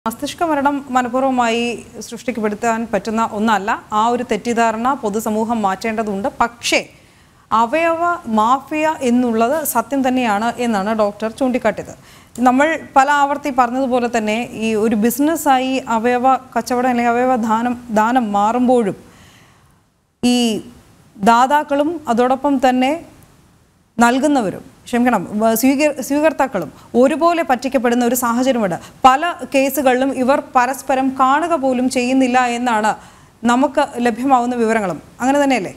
മസ്തിഷ്ക മരണം മനഃപൂർവ്വമായി സൃഷ്ടിക്കപ്പെടുത്താൻ പറ്റുന്ന ഒന്നല്ല ആ ഒരു തെറ്റിദ്ധാരണ പൊതുസമൂഹം മാറ്റേണ്ടതുണ്ട് പക്ഷേ അവയവ മാഫിയ എന്നുള്ളത് സത്യം തന്നെയാണ് എന്നാണ് ഡോക്ടർ ചൂണ്ടിക്കാട്ടിയത് നമ്മൾ പല ആവർത്തി പറഞ്ഞതുപോലെ തന്നെ ഈ ഒരു ബിസിനസ്സായി അവയവ കച്ചവടം അല്ലെങ്കിൽ അവയവ ദാനം ദാനം മാറുമ്പോഴും ഈ ദാതാക്കളും അതോടൊപ്പം തന്നെ നൽകുന്നവരും ക്ഷമിക്കണം വ- സ്വീകർ സ്വീകർത്താക്കളും ഒരുപോലെ പറ്റിക്കപ്പെടുന്ന ഒരു സാഹചര്യമുണ്ട് പല കേസുകളിലും ഇവർ പരസ്പരം കാണുക പോലും ചെയ്യുന്നില്ല എന്നാണ് നമുക്ക് ലഭ്യമാവുന്ന വിവരങ്ങളും അങ്ങനെ തന്നെയല്ലേ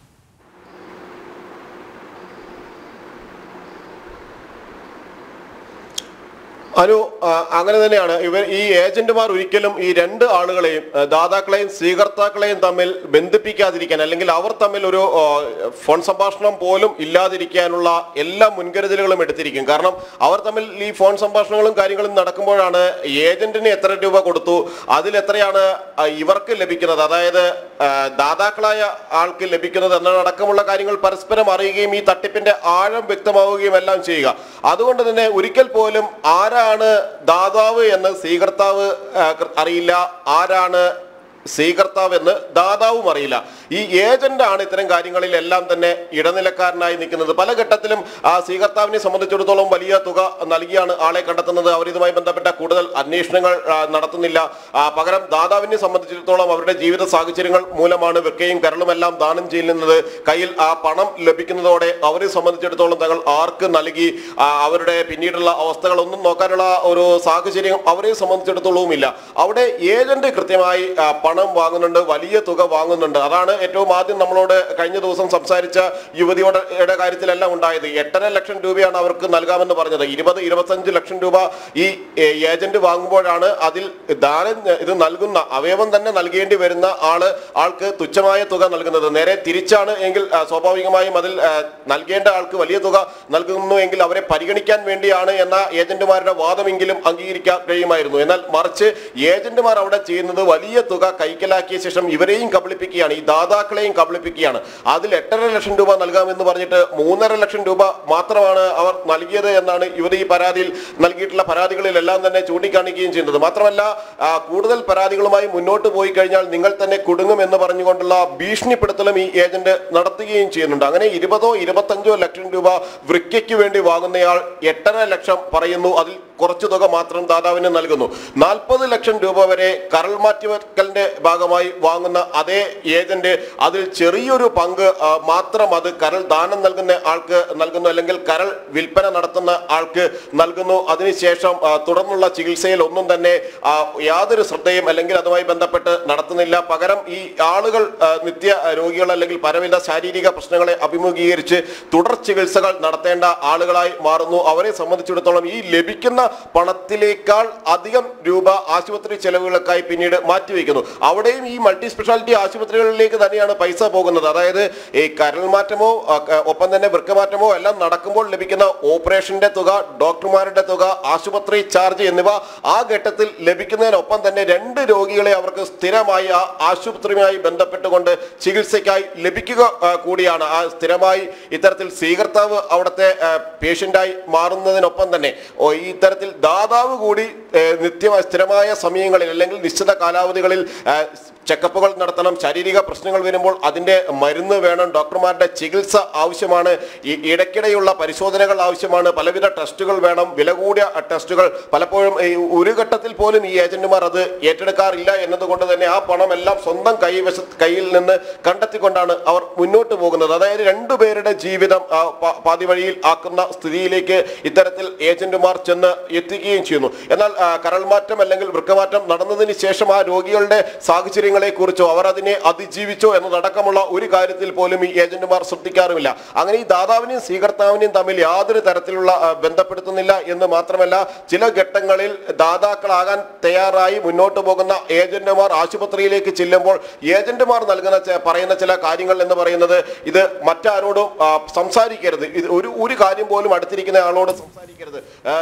അനു ആ, അങ്ങനെ തന്നെയാണ് ഇവർ ഈ ഏജന്റുമാർ ഒരിക്കലും ഈ രണ്ട് ആളുകളെയും ആ, ദാതാക്കളെയും സ്വീകർത്താക്കളെയും തമ്മിൽ ബന്ധിപ്പിക്കാതിരിക്കാൻ അല്ലെങ്കിൽ അവർ തമ്മിൽ ഒരു ആ, ഫോൺ സംഭാഷണം പോലും ഇല്ലാതിരിക്കാനുള്ള എല്ലാ മുൻകരുതലുകളും എടുത്തിരിക്കും കാരണം അവർ തമ്മിൽ ഈ ഫോൺ സംഭാഷണങ്ങളും കാര്യങ്ങളും നടക്കുമ്പോഴാണ് ഏജന്റിന് എത്ര രൂപ കൊടുത്തു അതിൽ എത്രയാണ് ആ, ഇവർക്ക് ലഭിക്കുന്നത് അതായത് ആ, ദാതാക്കളായ ആൾക്ക് ലഭിക്കുന്നത് എന്നതടക്കമുള്ള കാര്യങ്ങൾ പരസ്പരം അറിയുകയും ഈ തട്ടിപ്പിന്റെ ആഴം വ്യക്തമാവുകയും എല്ലാം ചെയ്യുക അതുകൊണ്ട് തന്നെ ഒരിക്കൽ പോലും ആരാണ് ദാതാവ് എന്ന് സ്വീകർത്താവ് ആ, കൃ- അറിയില്ല ആരാണ് സ്വീകർത്താവ് എന്ന് ദാതാവും അറിയില്ല ഈ ഏജന്റ് ആണ് ഇത്തരം കാര്യങ്ങളിൽ എല്ലാം തന്നെ ഇടനിലക്കാരനായി നിൽക്കുന്നത് പല ഘട്ടത്തിലും ആ സ്വീകർത്താവിനെ സംബന്ധിച്ചിടത്തോളം വലിയ തുക നൽകിയാണ് ആളെ കണ്ടെത്തുന്നത് അവർ ഇതുമായി ബന്ധപ്പെട്ട കൂടുതൽ അന്വേഷണങ്ങൾ ആ, നടത്തുന്നില്ല ആ, പകരം ദാതാവിനെ സംബന്ധിച്ചിടത്തോളം അവരുടെ ജീവിത സാഹചര്യങ്ങൾ മൂലമാണ് വൃക്കയും കരളുമെല്ലാം ദാനം ചെയ്യുന്നത് കയ്യിൽ ആ പണം ലഭിക്കുന്നതോടെ അവരെ സംബന്ധിച്ചിടത്തോളം തങ്ങൾ ആർക്ക് നൽകി ആ, അവരുടെ പിന്നീടുള്ള അവസ്ഥകളൊന്നും നോക്കാനുള്ള ഒരു സാഹചര്യം അവരെ സംബന്ധിച്ചിടത്തോളവും ഇല്ല അവിടെ ഏജന്റ് കൃത്യമായി ആ, പണം വാങ്ങുന്നുണ്ട് വലിയ തുക വാങ്ങുന്നുണ്ട് അതാണ് ഏറ്റവും ആദ്യം നമ്മളോട് കഴിഞ്ഞ ദിവസം സംസാരിച്ച യുവതിയുടെ യുടെ കാര്യത്തിലെല്ലാം ഉണ്ടായത് എട്ടര ലക്ഷം രൂപയാണ് അവർക്ക് നൽകാമെന്ന് പറഞ്ഞത് ഇരുപത് ഇരുപത്തഞ്ച് ലക്ഷം രൂപ ഈ ഏ, ഏജന്റ് വാങ്ങുമ്പോഴാണ് അതിൽ ദാനം ഇത് നൽകുന്ന അവയവം തന്നെ നൽകേണ്ടി വരുന്ന ആള് ആൾക്ക് തുച്ഛമായ തുക നൽകുന്നത് നേരെ തിരിച്ചാണ് എങ്കിൽ ആ, സ്വാഭാവികമായും അതിൽ ആ, നൽകേണ്ട ആൾക്ക് വലിയ തുക നൽകുന്നു എങ്കിൽ അവരെ പരിഗണിക്കാൻ വേണ്ടിയാണ് എന്ന ഏജന്റുമാരുടെ വാദമെങ്കിലും അംഗീകരിക്കാൻ കഴിയുമായിരുന്നു എന്നാൽ മറിച്ച് ഏജന്റുമാർ അവിടെ ചെയ്യുന്നത് വലിയ തുക കൈക്കലാക്കിയ ശേഷം ഇവരെയും കബളിപ്പിക്കുകയാണ് ഈ ദാതാക്കളെയും കബളിപ്പിക്കുകയാണ് അതിൽ എട്ടര ലക്ഷം രൂപ നൽകാമെന്ന് പറഞ്ഞിട്ട് മൂന്നര ലക്ഷം രൂപ മാത്രമാണ് അവർ നൽകിയത് എന്നാണ് ഇവർ ഈ പരാതിയിൽ നൽകിയിട്ടുള്ള പരാതികളിലെല്ലാം തന്നെ ചൂണ്ടിക്കാണിക്കുകയും ചെയ്യുന്നത് മാത്രമല്ല ആ, കൂടുതൽ പരാതികളുമായി മുന്നോട്ട് പോയി കഴിഞ്ഞാൽ നിങ്ങൾ തന്നെ കുടുങ്ങും എന്ന് പറഞ്ഞുകൊണ്ടുള്ള ഭീഷണിപ്പെടുത്തലും ഈ ഏജന്റ് നടത്തുകയും ചെയ്യുന്നുണ്ട് അങ്ങനെ ഇരുപതോ ഇരുപത്തഞ്ചോ ലക്ഷം രൂപ വൃക്കയ്ക്ക് വേണ്ടി വാങ്ങുന്നയാൾ എട്ടര ലക്ഷം പറയുന്നു അതിൽ കുറച്ചു തുക മാത്രം ദാതാവിന് നൽകുന്നു നാൽപ്പത് ലക്ഷം രൂപ വരെ കരൾ മാറ്റിവെക്കലിന്റെ ഭാഗമായി വാങ്ങുന്ന അതേ ഏജന്റ് അതിൽ ചെറിയൊരു പങ്ക് ആ, മാത്രം അത് കരൾ ദാനം നൽകുന്ന ആൾക്ക് നൽകുന്നു അല്ലെങ്കിൽ കരൾ വിൽപ്പന നടത്തുന്ന ആൾക്ക് നൽകുന്നു അതിനുശേഷം ആ, തുടർന്നുള്ള ചികിത്സയിൽ ഒന്നും തന്നെ ആ, യാതൊരു ശ്രദ്ധയും അല്ലെങ്കിൽ അതുമായി ബന്ധപ്പെട്ട് നടത്തുന്നില്ല പകരം ഈ ആളുകൾ ആ, നിത്യ രോഗികൾ അല്ലെങ്കിൽ പലവിധ ശാരീരിക പ്രശ്നങ്ങളെ അഭിമുഖീകരിച്ച് തുടർ ചികിത്സകൾ നടത്തേണ്ട ആളുകളായി മാറുന്നു അവരെ സംബന്ധിച്ചിടത്തോളം ഈ ലഭിക്കുന്ന പണത്തിലേക്കാൾ അധികം രൂപ ആശുപത്രി ചെലവുകൾക്കായി പിന്നീട് മാറ്റിവെക്കുന്നു അവിടെയും ഈ മൾട്ടി സ്പെഷ്യാലിറ്റി ആശുപത്രികളിലേക്ക് തന്നെയാണ് പൈസ പോകുന്നത് അതായത് ഈ കരൾ മാറ്റമോ ആ, ക- ഒപ്പം തന്നെ വൃക്കമാറ്റമോ എല്ലാം നടക്കുമ്പോൾ ലഭിക്കുന്ന ഓപ്പറേഷന്റെ തുക ഡോക്ടർമാരുടെ തുക ആശുപത്രി ചാർജ് എന്നിവ ആ ഘട്ടത്തിൽ ലഭിക്കുന്നതിനൊപ്പം തന്നെ രണ്ട് രോഗികളെ അവർക്ക് സ്ഥിരമായി ആ ആശുപത്രിയുമായി ബന്ധപ്പെട്ടുകൊണ്ട് ചികിത്സയ്ക്കായി ലഭിക്കുക ആ, കൂടിയാണ് ആ സ്ഥിരമായി ഇത്തരത്തിൽ സ്വീകർത്താവ് അവിടുത്തെ പേഷ്യൻ്റായി മാറുന്നതിനൊപ്പം തന്നെ ഓ, ഈ ഇത്തരത്തിൽ ദാതാവ് കൂടി ഏ, നിത്യമായ സ്ഥിരമായ സമയങ്ങളിൽ അല്ലെങ്കിൽ നിശ്ചിത കാലാവധികളിൽ ആ, ചെക്കപ്പുകൾ നടത്തണം ശാരീരിക പ്രശ്നങ്ങൾ വരുമ്പോൾ അതിന്റെ മരുന്ന് വേണം ഡോക്ടർമാരുടെ ചികിത്സ ആവശ്യമാണ് ഈ ഇടയ്ക്കിടെയുള്ള പരിശോധനകൾ ആവശ്യമാണ് പലവിധ ടെസ്റ്റുകൾ വേണം വില കൂടിയ ടെസ്റ്റുകൾ പലപ്പോഴും ഈ ഒരു ഘട്ടത്തിൽ പോലും ഈ ഏജന്റുമാർ അത് ഏറ്റെടുക്കാറില്ല എന്നതുകൊണ്ട് തന്നെ ആ പണം എല്ലാം സ്വന്തം കൈവശ കയ്യിൽ നിന്ന് കണ്ടെത്തിക്കൊണ്ടാണ് അവർ മുന്നോട്ട് പോകുന്നത് അതായത് രണ്ടുപേരുടെ ജീവിതം ആ, പ- പാതി വഴിയിൽ ആക്കുന്ന സ്ഥിതിയിലേക്ക് ഇത്തരത്തിൽ ഏജന്റുമാർ ചെന്ന് എത്തിക്കുകയും ചെയ്യുന്നു എന്നാൽ ആ, കരൾ മാറ്റം അല്ലെങ്കിൽ വൃക്കമാറ്റം നടന്നതിന് ശേഷം ആ രോഗികളുടെ സാഹചര്യങ്ങളെ കുറിച്ചോ അവർ അതിനെ അതിജീവിച്ചോ എന്നതടക്കമുള്ള ഒരു കാര്യത്തിൽ പോലും ഈ ഏജന്റുമാർ ശ്രദ്ധിക്കാറുമില്ല അങ്ങനെ ഈ ദാതാവിനെയും സ്വീകർത്താവിനെയും തമ്മിൽ യാതൊരു തരത്തിലുള്ള ആ, ബന്ധപ്പെടുത്തുന്നില്ല എന്ന് മാത്രമല്ല ചില ഘട്ടങ്ങളിൽ ദാതാക്കളാകാൻ തയ്യാറായി മുന്നോട്ട് പോകുന്ന ഏജന്റുമാർ ആശുപത്രിയിലേക്ക് ചെല്ലുമ്പോൾ ഏജന്റുമാർ നൽകുന്ന ചെ- പറയുന്ന ചില കാര്യങ്ങൾ എന്ന് പറയുന്നത് ഇത് മറ്റാരോടും ആ, സംസാരിക്കരുത് ഇത് ഒരു ഒരു കാര്യം പോലും അടുത്തിരിക്കുന്ന ആളോട് സംസാരിക്കരുത് ആ, നിങ്ങൾ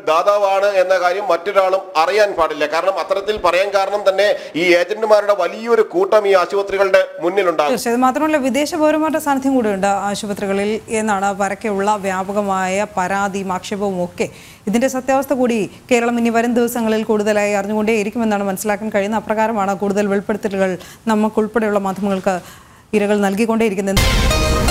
ദാതാവാണ് എന്ന കാര്യം മറ്റൊരാളും അറിയാൻ പാടില്ല കാരണം അത്തരത്തിൽ പറയാൻ കാരണം തന്നെ ഈ ഏജന്റുമാരുടെ വലിയൊരു കൂട്ടം ഈ ആശുപത്രികളുടെ മുന്നിലുണ്ടാകും തീർച്ചയായും മാത്രമല്ല വിദേശ പൗരന്മാരുടെ സാന്നിധ്യം കൂടെയുണ്ട് ആശുപത്രികളിൽ എന്നാണ് പരക്കെയുള്ള വ്യാപകമായ പരാതിയും ആക്ഷേപവും ഒക്കെ ഇതിന്റെ സത്യാവസ്ഥ കൂടി കേരളം ഇനി വരും ദിവസങ്ങളിൽ കൂടുതലായി അറിഞ്ഞുകൊണ്ടേയിരിക്കുമെന്നാണ് മനസ്സിലാക്കാൻ കഴിയുന്നത് അപ്രകാരമാണ് കൂടുതൽ വെളിപ്പെടുത്തലുകൾ നമുക്കുൾപ്പെടെയുള്ള മാധ്യമങ്ങൾക്ക് ഇരകൾ നൽകിക്കൊണ്ടേയിരിക്കുന്നത്